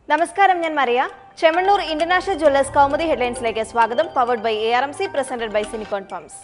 നമസ്കാരം ഞാൻ Mariya Chemmanur international jewellers Kaumudi ഹെഡ്ലൈൻസിലേക്ക് സ്വാഗതം powered by A R M C presented by സിനിക്കോൺ പംപ്സ്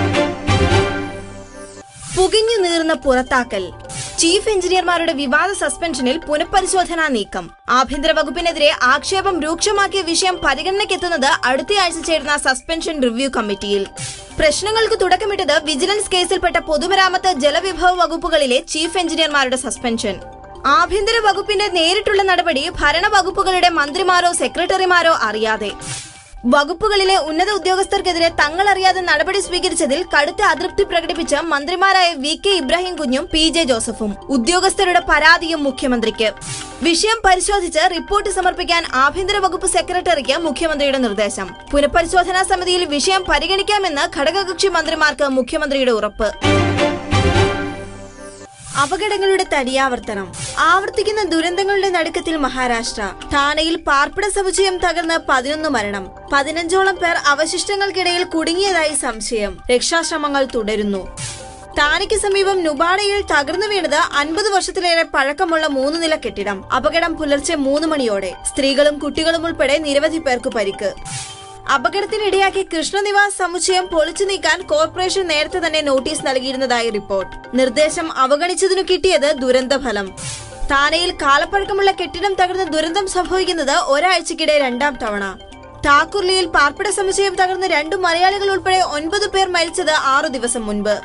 പുകഞ്ഞു നീർന്ന പുറത്താക്കൽ ചീഫ് എഞ്ചിനീയർമാരുടെ വിവാദ സസ്പെൻഷനിൽ പുനഃപരിശോധനാ നീക്കം ആഭ്യന്തര വകുപ്പിനെതിരെ ആക്ഷേപം രൂക്ഷമാക്കിയ വിഷയം പരിഗണനയ്ക്കെത്തുന്നത് അടുത്തയാഴ്ച ചേരുന്ന സസ്പെൻഷൻ റിവ്യൂ കമ്മിറ്റിയിൽ പ്രശ്നങ്ങൾക്ക് തുടക്കമിട്ടത് വിജിലൻസ് കേസിൽപ്പെട്ട പൊതുമരാമത്ത് ജലവിഭവ വകുപ്പുകളിലെ ചീഫ് എഞ്ചിനീയർമാരുടെ സസ്പെൻഷൻ ആഭ്യന്തര വകുപ്പിന്റെ നേരിട്ടുള്ള നടപടി ഭരണവകുപ്പുകളുടെ മന്ത്രിമാരോ സെക്രട്ടറിമാരോ അറിയാതെ വകുപ്പുകളിലെ ഉന്നത ഉദ്യോഗസ്ഥർക്കെതിരെ തങ്ങൾ അറിയാതെ നടപടി സ്വീകരിച്ചതിൽ കടുത്ത അതൃപ്തി പ്രകടിപ്പിച്ച് മന്ത്രിമാരായ വി കെ ഇബ്രാഹിം കുഞ്ഞും പി ജെ ജോസഫും ഉദ്യോഗസ്ഥരുടെ പരാതിയും മുഖ്യമന്ത്രിക്ക് വിഷയം പരിശോധിച്ച് റിപ്പോർട്ട് സമർപ്പിക്കാൻ ആഭ്യന്തര വകുപ്പ് സെക്രട്ടറിക്ക് മുഖ്യമന്ത്രിയുടെ നിർദ്ദേശം പുനഃപരിശോധനാ സമിതിയിൽ വിഷയം പരിഗണിക്കാമെന്ന് ഘടകകക്ഷി മന്ത്രിമാർക്ക് മുഖ്യമന്ത്രിയുടെ ഉറപ്പ് അപകടങ്ങളുടെ തടിയാവർത്തനം ആവർത്തിക്കുന്ന ദുരന്തങ്ങളുടെ നടുക്കത്തിൽ മഹാരാഷ്ട്ര ഠാണയിൽ പാർപ്പിട സമുച്ചയം തകർന്ന് പതിനൊന്ന് മരണം പതിനഞ്ചോളം പേർ അവശിഷ്ടങ്ങൾക്കിടയിൽ കുടുങ്ങിയതായി സംശയം രക്ഷാശ്രമങ്ങൾ തുടരുന്നു ഠാണയ്ക്ക് സമീപം നുബാഡയിൽ തകർന്നു വീണത് അൻപത് വർഷത്തിലേറെ പഴക്കമുള്ള മൂന്ന് നില കെട്ടിടം അപകടം പുലർച്ചെ മൂന്ന് മണിയോടെ സ്ത്രീകളും കുട്ടികളും ഉൾപ്പെടെ നിരവധി പേർക്ക് പരിക്ക് അപകടത്തിനിടയാക്കി കൃഷ്ണനിവാസ് സമുച്ചയം പൊളിച്ചു നീക്കാൻ കോർപ്പറേഷൻ നേരത്തെ തന്നെ നോട്ടീസ് നൽകിയിരുന്നതായി റിപ്പോർട്ട് നിർദ്ദേശം അവഗണിച്ചതിനു കിട്ടിയത് ദുരന്തഫലം താനയിൽ കാലപ്പഴക്കമുള്ള കെട്ടിടം തകർന്ന് ദുരന്തം സംഭവിക്കുന്നത് ഒരാഴ്ചക്കിടെ രണ്ടാം തവണ ഠാക്കുർലിയിൽ പാർപ്പിട സമുച്ചയം തകർന്ന് രണ്ടു മലയാളികൾ ഉൾപ്പെടെ ഒൻപത് പേർ മരിച്ചത് ആറു ദിവസം മുൻപ്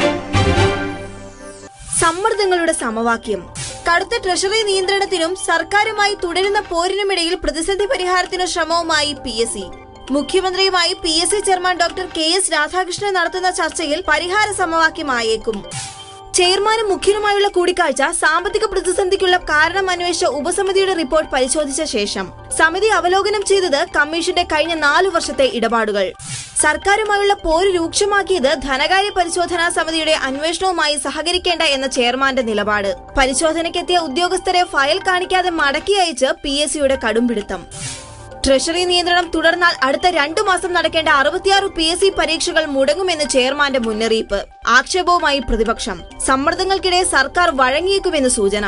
സമ്മർദ്ദങ്ങളുടെ സമവാക്യം കടുത്ത ട്രഷറി നിയന്ത്രണത്തിനും സർക്കാരുമായി തുടരുന്ന പോരിനുമിടയിൽ പ്രതിസന്ധി പരിഹാരത്തിനു ശ്രമവുമായി പി എസ് സി മുഖ്യമന്ത്രിയുമായി P S C chairman doctor K S Radhakrishnan നടത്തുന്ന ചർച്ചയിൽ പരിഹാര സമവാക്യമായേക്കും ചെയർമാനും മുഖ്യനുമായുള്ള കൂടിക്കാഴ്ച സാമ്പത്തിക പ്രതിസന്ധിക്കുള്ള കാരണം അന്വേഷിച്ച ഉപസമിതിയുടെ റിപ്പോർട്ട് പരിശോധിച്ച ശേഷം സമിതി അവലോകനം ചെയ്തത് കമ്മീഷന്റെ കഴിഞ്ഞ നാലു വർഷത്തെ ഇടപാടുകൾ സർക്കാരുമായുള്ള പോര് രൂക്ഷമാക്കിയത് ധനകാര്യ പരിശോധനാ സമിതിയുടെ അന്വേഷണവുമായി സഹകരിക്കേണ്ട എന്ന ചെയർമാന്റെ നിലപാട് പരിശോധനയ്ക്കെത്തിയ ഉദ്യോഗസ്ഥരെ ഫയൽ കാണിക്കാതെ മടക്കി അയച്ച് പി എസ് സിയുടെ കടുംപിടുത്തം ട്രഷറി നിയന്ത്രണം തുടർന്നാൽ അടുത്ത രണ്ടു മാസം നടക്കേണ്ട അറുപത്തിയാറ് പി എസ് സി പരീക്ഷകൾ മുടങ്ങുമെന്ന് ചെയർമാന്റെ മുന്നറിയിപ്പ് ആക്ഷേപവുമായി പ്രതിപക്ഷം സമ്മർദ്ദങ്ങൾക്കിടെ സർക്കാർ വഴങ്ങിയേക്കുമെന്ന് സൂചന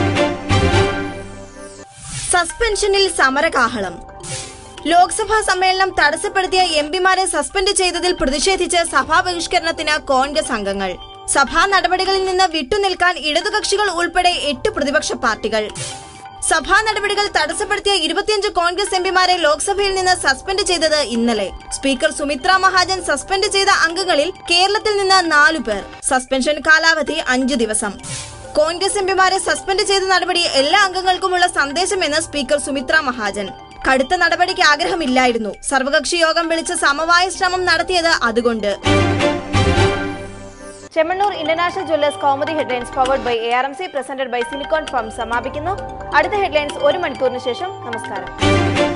സസ്പെൻഷനിൽ സമരകാഹളം ലോക്സഭാ സമ്മേളനം തടസ്സപ്പെടുത്തിയ എം പിമാരെ സസ്പെൻഡ് ചെയ്തതിൽ പ്രതിഷേധിച്ച് സഭാ ബഹിഷ്കരണത്തിന് കോൺഗ്രസ് അംഗങ്ങൾ സഭാ നടപടികളിൽ നിന്ന് വിട്ടുനിൽക്കാൻ ഇടതുകക്ഷികൾ ഉൾപ്പെടെ എട്ട് പ്രതിപക്ഷ പാർട്ടികൾ സഭാ നടപടികൾ തടസ്സപ്പെടുത്തിയ ഇരുപത്തിയഞ്ച് കോൺഗ്രസ് എംപിമാരെ ലോക്സഭയിൽ നിന്ന് സസ്പെൻഡ് ചെയ്തത് ഇന്നലെ സ്പീക്കർ സുമിത്ര മഹാജൻ സസ്പെൻഡ് ചെയ്ത അംഗങ്ങളിൽ കേരളത്തിൽ നിന്ന് നാലു പേർ സസ്പെൻഷൻ കാലാവധി അഞ്ചു ദിവസം കോൺഗ്രസ് എംപിമാരെ സസ്പെൻഡ് ചെയ്ത നടപടി എല്ലാ അംഗങ്ങൾക്കുമുള്ള സന്ദേശമെന്ന് സ്പീക്കർ സുമിത്ര മഹാജൻ കടുത്ത നടപടിക്ക് ആഗ്രഹമില്ലായിരുന്നു സർവകക്ഷി യോഗം വിളിച്ച് സമവായ ശ്രമം നടത്തിയത് അതുകൊണ്ട് Chemmanur international jewellers Kaumudi headlines powered by A R M C presented by സിനിക്കോൺ പംപ്സ് സമാപിക്കുന്നു അടുത്ത ഹെഡ്ലൈൻസ് ഒരു മണിക്കൂറിന് ശേഷം നമസ്കാരം